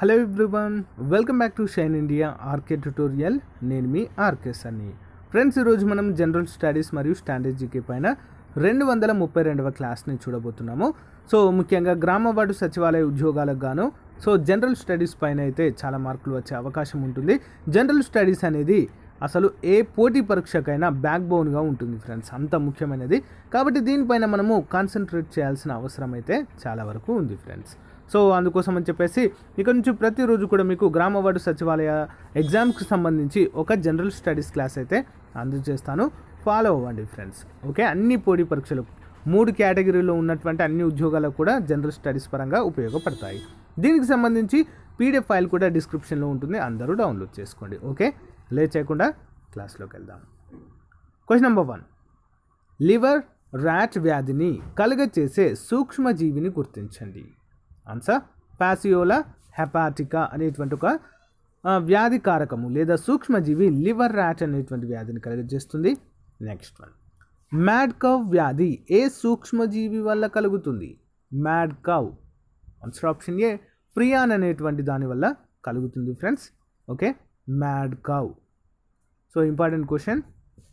hello everyone welcome back to shine India RK tutorial నేను మీ RK Sunny friends ఈరోజు మనం జనరల్ స్టడీస్ మరియు స్టాండర్డ్ జీకే పైన రెండు వందల ముప్పై రెండవ క్లాస్ని చూడబోతున్నాము సో ముఖ్యంగా గ్రామ వార్డు సచివాలయ ఉద్యోగాలకు గాను సో జనరల్ స్టడీస్ పైన అయితే చాలా మార్కులు వచ్చే అవకాశం ఉంటుంది జనరల్ స్టడీస్ అనేది అసలు ఏ పోటీ పరీక్షకైనా బ్యాక్ బోన్గా ఉంటుంది ఫ్రెండ్స్ అంత ముఖ్యమైనది కాబట్టి దీనిపైన మనము కాన్సన్ట్రేట్ చేయాల్సిన అవసరం అయితే చాలా వరకు ఉంది ఫ్రెండ్స్ సో అందుకోసం అని చెప్పేసి ఇక్కడ నుంచి ప్రతిరోజు కూడా మీకు గ్రామ వార్డు సచివాలయ ఎగ్జామ్స్కి సంబంధించి ఒక జనరల్ స్టడీస్ క్లాస్ అయితే అందజేస్తాను ఫాలో అవ్వండి ఫ్రెండ్స్ ఓకే అన్ని పోటీ పరీక్షలు మూడు కేటగిరీలో ఉన్నటువంటి అన్ని ఉద్యోగాలకు కూడా జనరల్ స్టడీస్ పరంగా ఉపయోగపడతాయి దీనికి సంబంధించి పీడిఎఫ్ ఫైల్ కూడా డిస్క్రిప్షన్లో ఉంటుంది అందరూ డౌన్లోడ్ చేసుకోండి ఓకే లేట్ చేయకుండా క్లాస్లోకి వెళ్దాం question number one liver rot వ్యాధిని కలుగచేసే సూక్ష్మజీవిని గుర్తించండి ఆన్సర్ పాసియోలా హెపాటికా అనేటువంటి ఒక ఆ, వ్యాధి కారకము లేదా సూక్ష్మజీవి లివర్ ర్యాట్ అనేటువంటి వ్యాధిని కలుగజేస్తుంది నెక్స్ట్ వన్ మ్యాడ్ కవ్ వ్యాధి ఏ సూక్ష్మజీవి వల్ల కలుగుతుంది mad cow answer option A prion అనేటువంటి దాని వల్ల కలుగుతుంది friends okay mad cow so important question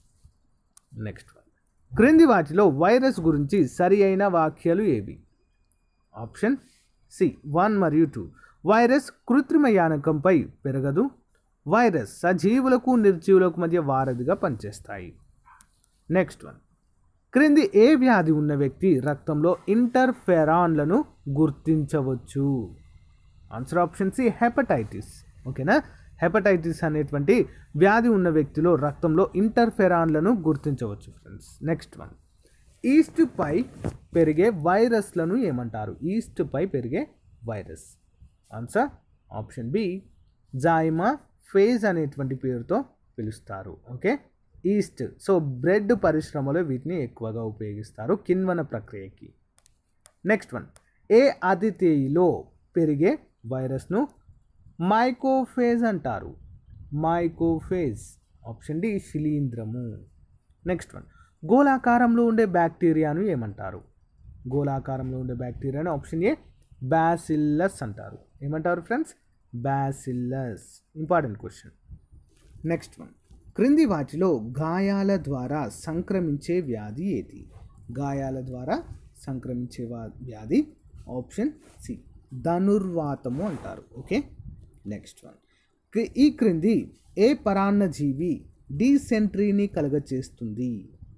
next one క్రింది వాటిలో వైరస్ గురించి సరి అయిన వాక్యాలు ఏవి ఆప్షన్ సి వన్ మరియు టూ వైరస్ కృత్రిమ యానకంపై పెరగదు వైరస్ సజీవులకు నిర్జీవులకు మధ్య వారధిగా పనిచేస్తాయి నెక్స్ట్ వన్ క్రింది ఏ వ్యాధి ఉన్న వ్యక్తి రక్తంలో ఇంటర్ఫెరాన్లను గుర్తించవచ్చు ఆన్సర్ ఆప్షన్ సి హెపటైటిస్ ఓకేనా హెపటైటిస్ అనేటువంటి వ్యాధి ఉన్న వ్యక్తిలో రక్తంలో ఇంటర్ఫెరాన్లను గుర్తించవచ్చు ఫ్రెండ్స్ నెక్స్ట్ వన్ ఈస్ట్ పై పెరిగే వైరస్లను ఏమంటారు ఈస్ట్ పై పెరిగే virus answer option B zymophage అనేటువంటి పేరుతో పిలుస్తారు ఓకే ఈస్ట్ సో బ్రెడ్ పరిశ్రమలో వీటిని ఎక్కువగా ఉపయోగిస్తారు కిన్వన ప్రక్రియకి నెక్స్ట్ వన్ ఏ అతిథేయిలో పెరిగే వైరస్ను మైకోఫేజ్ అంటారు మైకోఫేజ్ ఆప్షన్ డి శిలీంధ్రము నెక్స్ట్ వన్ గోళాకారంలో ఉండే బ్యాక్టీరియాను ఏమంటారు గోళాకారంలో ఉండే బ్యాక్టీరియాను ఆప్షన్ ఏ బ్యాసిల్లస్ అంటారు ఏమంటారు friends bacillus important question next one క్రింది వాటిలో గాయాల ద్వారా సంక్రమించే వ్యాధి ఏది గాయాల ద్వారా సంక్రమించే వా- వ్యాధి ఆప్షన్ సి ధనుర్వాతము అంటారు ఓకే నెక్స్ట్ వన్ క్రి- ఈ క్రింది ఏ పరాన్నజీవి డీసెంట్రీని కలుగచేస్తుంది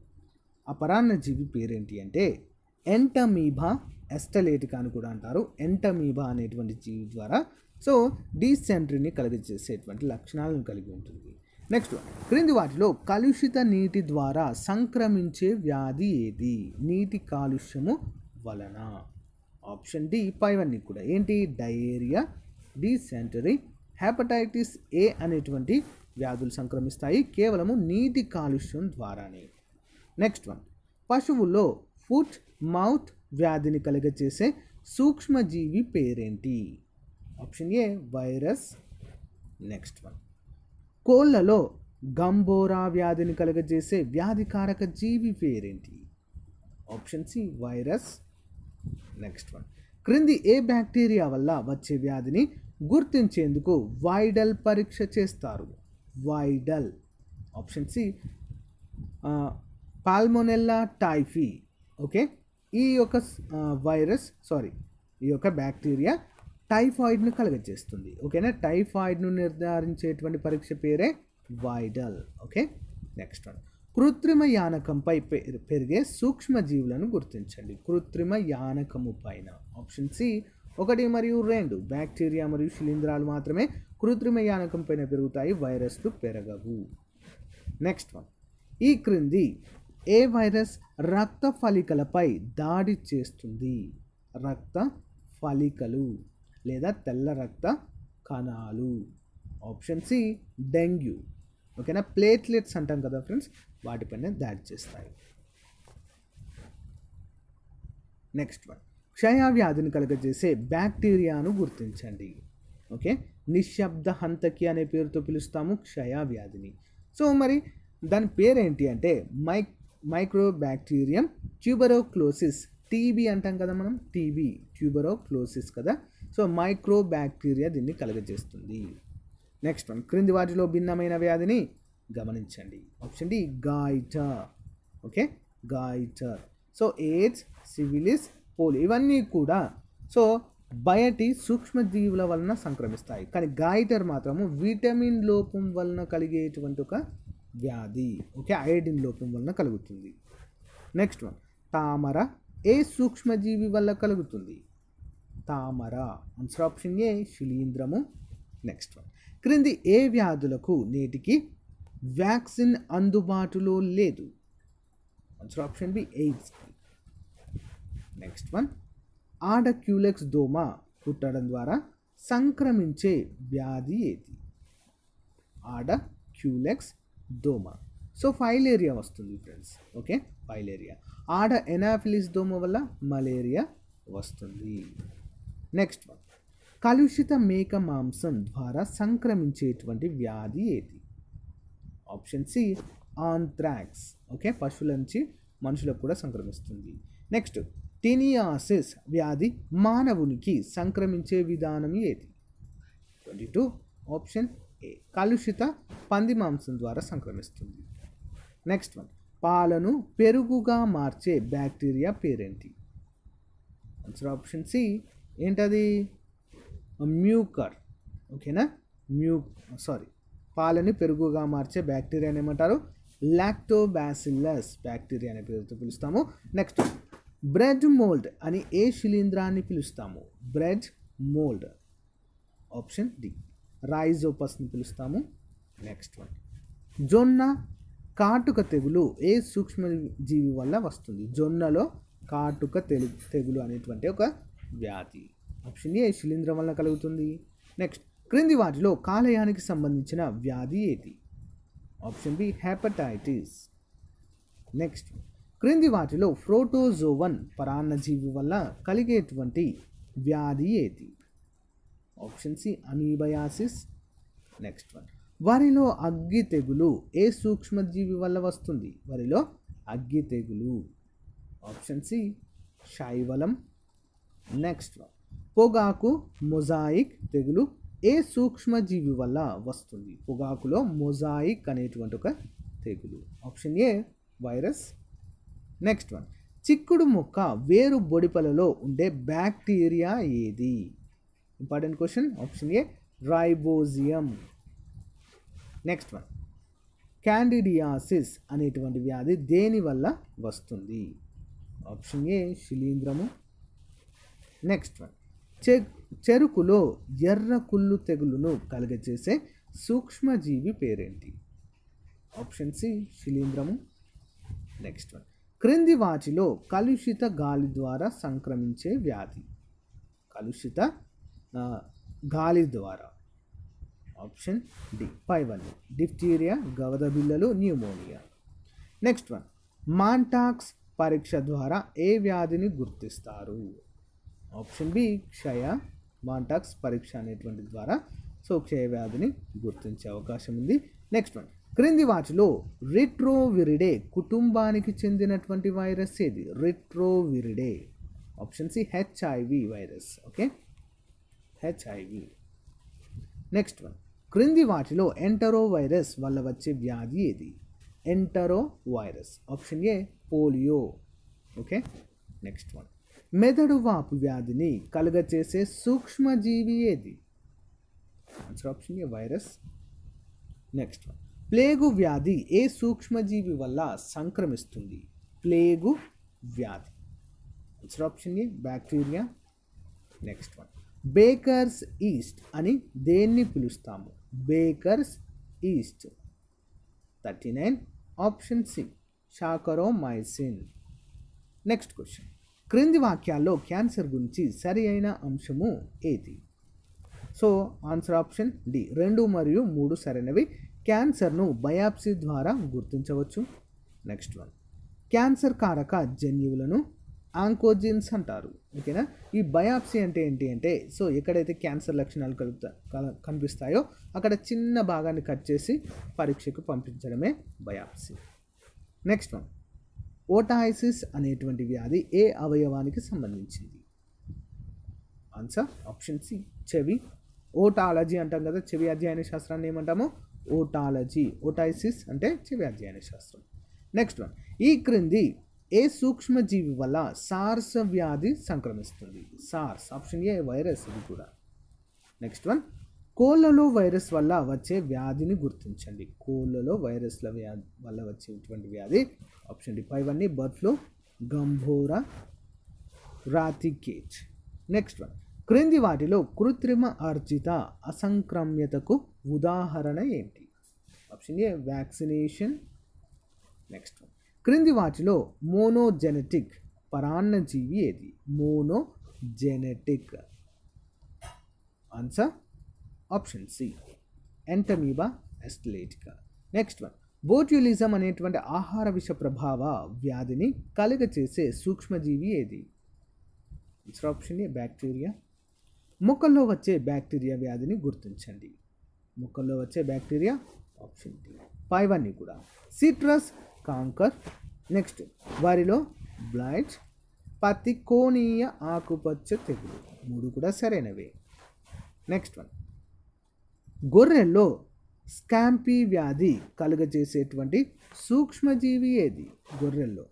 ఆ పరాన్నజీవి పేరేంటి అంటే ఎంటమీబా ఎస్టలేటికా అని కూడా అంటారు ఎంటమీబా అనేటువంటి జీవి ద్వారా సో డీసెంట్రీని కలుగజేసేటువంటి లక్షణాలను కలిగి ఉంటుంది నెక్స్ట్ క్రింది వాటిలో కలుషిత నీటి ద్వారా సంక్రమించే వ్యాధి ఏది నీటి కాలుష్యము వలన ఆప్షన్ డి పైవన్నీ కూడా ఏంటి డయేరియా డీసెంటరీ హెపటైటిస్ ఏ అనేటువంటి వ్యాధులు సంక్రమిస్తాయి కేవలము నీటి కాలుష్యం ద్వారానే నెక్స్ట్ వన్ పశువుల్లో ఫుట్ మౌత్ వ్యాధిని కలుగచేసే సూక్ష్మజీవి పేరేంటి option A virus next one కోళ్ళలో గంబోరా వ్యాధిని కలుగజేసే వ్యాధికారక జీవి పేరేంటి option C virus next one క్రింది ఏ బ్యాక్టీరియా వల్ల వచ్చే వ్యాధిని గుర్తించేందుకు వైడల్ పరీక్ష చేస్తారు Widal option C salmonella typhi okay ఈ యొక్క ఆ, వైరస్ సారీ ఈ యొక్క బ్యాక్టీరియా టైఫాయిడ్ను కలుగజేస్తుంది ఓకేనా టైఫాయిడ్ను నిర్ధారించేటువంటి పరీక్ష పేరే వైడల్ ఓకే నెక్స్ట్ వన్ కృత్రిమ యానకంపై పె- పెరిగే సూక్ష్మజీవులను గుర్తించండి కృత్రిమ యానకము పైన ఆప్షన్ సి ఒకటి మరియు రెండు బ్యాక్టీరియా మరియు శిలీంధ్రాలు మాత్రమే కృత్రిమ యానకం పైన పెరుగుతాయి వైరస్లు పెరగవు నెక్స్ట్ వన్ ఈ క్రింది ఏ వైరస్ రక్త ఫలికలపై దాడి చేస్తుంది రక్త ఫలికలు లేదా తెల్ల రక్త కణాలు ఆప్షన్ సి డెంగ్యూ ఓకేనా ప్లేట్లెట్స్ అంటాం కదా ఫ్రెండ్స్ వాటిపైన దాడి చేస్తాయి నెక్స్ట్ వన్ క్షయ వ్యాధిని కలుగజేసే బ్యాక్టీరియాను గుర్తించండి ఓకే నిశ్శబ్ద హంతకి అనే పేరుతో పిలుస్తాము క్షయ వ్యాధిని సో మరి దాని పేరేంటి అంటే మై మైక్రోబ్యాక్టీరియం ట్యూబరోక్లోసిస్ టీబీ అంటాం కదా మనం టీబీ ట్యూబరో క్లోసిస్ కదా సో మైక్రో బ్యాక్టీరియా దీన్ని కలుగజేస్తుంది నెక్స్ట్ వన్ క్రింది వాటిలో భిన్నమైన వ్యాధిని గమనించండి option D goitre okay goitre so AIDS syphilis polio ఇవన్నీ కూడా సో బయటి సూక్ష్మజీవుల వలన సంక్రమిస్తాయి కానీ గాయిటర్ మాత్రము విటమిన్ లోపం వలన కలిగేటువంటి ఒక వ్యాధి ఓకే ఐడిన్ లోపం వలన కలుగుతుంది నెక్స్ట్ వన్ తామర ఏ సూక్ష్మజీవి వల్ల కలుగుతుంది తామర ఆన్సర్ ఆప్షన్ ఏ శిలీంధ్రము నెక్స్ట్ వన్ క్రింది ఏ వ్యాధులకు నేటికి వ్యాక్సిన్ అందుబాటులో లేదు answer option B AIDS next one ఆడ క్యూలెక్స్ దోమ కుట్టడం ద్వారా సంక్రమించే వ్యాధి ఏది ఆడ క్యూలెక్స్ దోమ సో ఫైలేరియా వస్తుంది ఫ్రెండ్స్ ఓకే ఫైలేరియా ఆడ ఎనాఫిలిస్ దోమ వల్ల మలేరియా వస్తుంది నెక్స్ట్ వన్ కలుషిత మేక మాంసం ద్వారా సంక్రమించేటువంటి వ్యాధి ఏది ఆప్షన్ సి ఆంథ్రాక్స్ ఓకే పశువుల నుంచి మనుషులకు కూడా సంక్రమిస్తుంది నెక్స్ట్ టినియాసిస్ వ్యాధి మానవునికి సంక్రమించే విధానం ఏది ట్వంటీ టూ ఆప్షన్ ఏ కలుషిత పంది మాంసం ద్వారా సంక్రమిస్తుంది నెక్స్ట్ వన్ పాలను పెరుగుగా మార్చే బ్యాక్టీరియా పేరేంటి ఆన్సర్ ఆప్షన్ సి ఏంటది మ్యూకర్ ఓకేనా మ్యూ సారీ పాలని పెరుగుగా మార్చే బ్యాక్టీరియా ఏమంటారు లాక్టోబాసిల్లస్ బ్యాక్టీరియా అనే పేరుతో పిలుస్తాము నెక్స్ట్ బ్రెడ్ మోల్డ్ అని ఏ శిలీంధ్రాన్ని పిలుస్తాము బ్రెడ్ మోల్డ్ ఆప్షన్ డి రైజోపస్ని పిలుస్తాము నెక్స్ట్ వన్ జొన్న కాటుక తెగులు ఏ సూక్ష్మజీవి వల్ల వస్తుంది జొన్నలో కాటుక తెలు తెగులు అనేటువంటి ఒక వ్యాధి ఆప్షన్ ఏ శిలీంధ్రం వల్ల కలుగుతుంది నెక్స్ట్ క్రింది వాటిలో కాలేయానికి సంబంధించిన వ్యాధి ఏది ఆప్షన్ బి హెపటైటిస్ నెక్స్ట్ క్రింది వాటిలో ఫ్రోటోజోవన్ పరాన్నజీవి వల్ల కలిగేటువంటి వ్యాధి ఏది option C amoebiasis next one వరిలో అగ్గి తెగులు ఏ సూక్ష్మజీవి వల్ల వస్తుంది వరిలో అగ్గి తెగులు ఆప్షన్ సి శైవలం నెక్స్ట్ వన్ పొగాకు మొజాయిక్ తెగులు ఏ సూక్ష్మజీవి వల్ల వస్తుంది పొగాకులో మొజాయిక్ అనేటువంటి ఒక తెగులు option A virus next one చిక్కుడు మొక్క వేరు బొడిపలలో ఉండే బ్యాక్టీరియా ఏది important question option A rhizobium next one candidiasis అనేటువంటి వ్యాధి దేని వల్ల వస్తుంది ఆప్షన్ ఏ శిలీంధ్రము నెక్స్ట్ వన్ చె చెరుకులో ఎర్ర కుళ్ళు తెగులును కలుగజేసే సూక్ష్మజీవి పేరేంటి ఆప్షన్ సి శిలీంధ్రము నెక్స్ట్ వన్ క్రింది వాటిలో కలుషిత గాలి ద్వారా సంక్రమించే వ్యాధి కలుషిత ఆ, గాలి ద్వారా ఆప్షన్ డి పైవల్లి డిఫ్టీరియా గవద బిళ్ళలు న్యూమోనియా నెక్స్ట్ వన్ మాంటాక్స్ పరీక్ష ద్వారా ఏ వ్యాధిని గుర్తిస్తారు ఆప్షన్ బి క్షయ మాంటాక్స్ పరీక్ష అనేటువంటి ద్వారా సో క్షయ వ్యాధిని గుర్తించే అవకాశం ఉంది నెక్స్ట్ వన్ క్రింది వాటిలో రిట్రోవిరిడే కుటుంబానికి చెందినటువంటి వైరస్ ఏది Retroviridae option C HIV virus okay HIV next one క్రింది వాటిలో ఎంటరో వైరస్ వల్ల వచ్చే వ్యాధి ఏది entero virus option A polio okay next one మెదడు వాపు వ్యాధిని కలుగచేసే సూక్ష్మజీవి ఏది answer option A virus next one plague వ్యాధి ఏ సూక్ష్మజీవి వల్ల సంక్రమిస్తుంది ప్లేగు వ్యాధి answer option A bacteria next one bakers yeast అని దేన్ని పిలుస్తాము bakers yeast thirty nine option C saccharomyces next question క్రింది వాక్యాల్లో క్యాన్సర్ గురించి సరి అయిన అంశము ఏది సో ఆన్సర్ ఆప్షన్ డి రెండు మరియు మూడు సరైనవి క్యాన్సర్ను బయాప్సీ ద్వారా గుర్తించవచ్చు నెక్స్ట్ వన్ క్యాన్సర్ కారక జన్యువులను ఆంకోజిన్స్ అంటారు ఓకేనా ఈ బయాప్సీ అంటే ఏంటి అంటే సో ఎక్కడైతే క్యాన్సర్ లక్షణాలు కలుగుతా కల- కనిపిస్తాయో అక్కడ చిన్న భాగాన్ని కట్ చేసి పరీక్షకు పంపించడమే బయాప్సీ నెక్స్ట్ వన్ ఓటాయిసిస్ అనేటువంటి వ్యాధి ఏ అవయవానికి సంబంధించింది ఆన్సర్ ఆప్షన్ సి చెవి ఓటాలజీ అంటాం కదా చెవి అధ్యయన శాస్త్రాన్ని ఏమంటాము ఓటాలజీ ఓటైసిస్ అంటే చెవి అధ్యయన శాస్త్రం నెక్స్ట్ వన్ ఈ క్రింది ఏ సూక్ష్మజీవి వల్ల సార్స్ వ్యాధి సంక్రమిస్తుంది సార్స్ ఆప్షన్ ఏ వైరస్ ఇది కూడా నెక్స్ట్ వన్ కోళ్ళలో వైరస్ వల్ల వచ్చే వ్యాధిని గుర్తించండి కోళ్ళలో వైరస్ల వ్యాధి వల్ల వచ్చేటువంటి వ్యాధి ఆప్షన్ డి పైవన్నీ bird flu Gumboro Ranikhet next one క్రింది వాటిలో కృత్రిమ అర్జిత అసంక్రమ్యతకు ఉదాహరణ ఏంటి option A vaccination next one క్రింది వాటిలో మోనోజెనెటిక్ పరాన్నజీవి ఏది monogenetic answer option C Entamoeba histolytica next one botulism అనేటువంటి ఆహార విష ప్రభావ వ్యాధిని కలుగచేసే సూక్ష్మజీవి ఏది ఆన్సర్ ఆప్షన్ ఏ బ్యాక్టీరియా మొక్కల్లో వచ్చే బ్యాక్టీరియా వ్యాధిని గుర్తించండి మొక్కల్లో వచ్చే బ్యాక్టీరియా ఆప్షన్ డి పైవన్నీ కూడా సిట్రస్ కాంకర్ నెక్స్ట్ వారిలో బ్లైట్ పతికోనీయ ఆకుపచ్చ తెగులు మూడు కూడా సరైనవే నెక్స్ట్ వన్ గొర్రెల్లో స్కాంపీ వ్యాధి కలుగజేసేటువంటి సూక్ష్మజీవి ఏది గొర్రెల్లో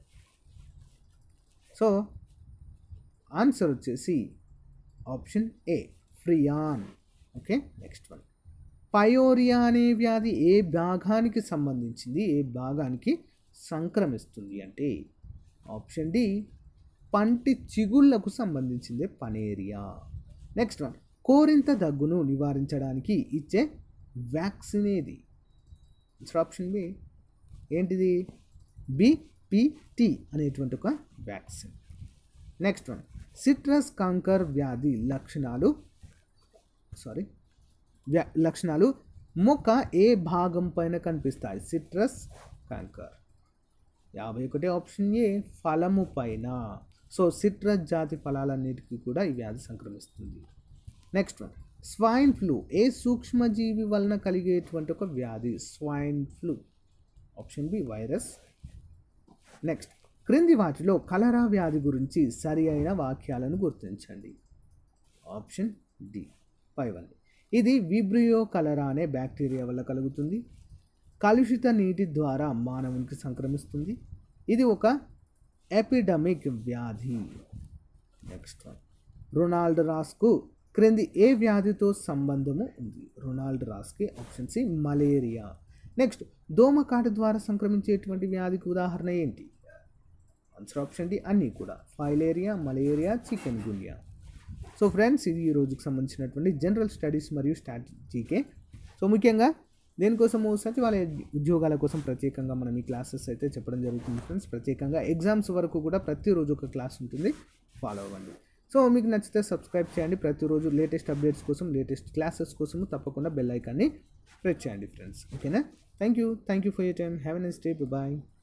సో ఆన్సర్ వచ్చేసి option A prion okay next one pyorrhoea అనే వ్యాధి ఏ భాగానికి సంబంధించింది ఏ భాగానికి సంక్రమిస్తుంది అంటే ఆప్షన్ డి పంటి చిగుళ్లకు సంబంధించింది పనేరియా నెక్స్ట్ వన్ కోరింత దగ్గును నివారించడానికి ఇచ్చే వ్యాక్సిన్ ఏది ఆప్షన్ బి ఏంటిది బిపిటి అనేటువంటి ఒక vaccine next one citrus canker వ్యాధి లక్షణాలు సారీ వ్యా లక్షణాలు మొక్క ఏ భాగం పైన కనిపిస్తాయి సిట్రస్ కాంకర్ యాభై ఒకటి ఆప్షన్ ఏ ఫలము పైన సో సిట్రస్ జాతి ఫలాలన్నిటికీ కూడా ఈ వ్యాధి సంక్రమిస్తుంది నెక్స్ట్ వన్ స్వైన్ ఫ్లూ ఏ సూక్ష్మజీవి వలన కలిగేటువంటి ఒక వ్యాధి swine flu option B virus next క్రింది వాటిలో కలరా వ్యాధి గురించి సరి అయిన వాక్యాలను గుర్తించండి ఆప్షన్ డి పైవన్నీ ఇది విబ్రియో కలరా అనే బ్యాక్టీరియా వల్ల కలుగుతుంది కలుషిత నీటి ద్వారా మానవునికి సంక్రమిస్తుంది ఇది ఒక ఎపిడమిక్ వ్యాధి నెక్స్ట్ వన్ రొనాల్డ్ రాస్కు క్రింది ఏ వ్యాధితో సంబంధము ఉంది రొనాల్డ్ రాస్కి ఆప్షన్ సి మలేరియా నెక్స్ట్ దోమకాటు ద్వారా సంక్రమించేటువంటి వ్యాధికి ఉదాహరణ ఏంటి ఆన్సర్ ఆప్షన్ డి అన్నీ కూడా filaria malaria chikungunya so friends ఇది ఈ రోజుకి సంబంధించినటువంటి జనరల్ స్టడీస్ మరియు స్ట్రాటజీకే సో ముఖ్యంగా దేనికోసము సచివాలయ ఉద్యోగాల కోసం ప్రత్యేకంగా మనం ఈ క్లాసెస్ అయితే చెప్పడం జరుగుతుంది ఫ్రెండ్స్ ప్రత్యేకంగా ఎగ్జామ్స్ వరకు కూడా ప్రతిరోజు ఒక క్లాస్ ఉంటుంది ఫాలో అవ్వండి సో మీకు నచ్చితే సబ్స్క్రైబ్ చేయండి ప్రతిరోజు లేటెస్ట్ అప్డేట్స్ కోసం లేటెస్ట్ క్లాసెస్ కోసం తప్పకుండా బెల్ ఐకాన్ని ప్రెస్ చేయండి ఫ్రెండ్స్ ఓకేనా thank you thank you for your time have a nice day bye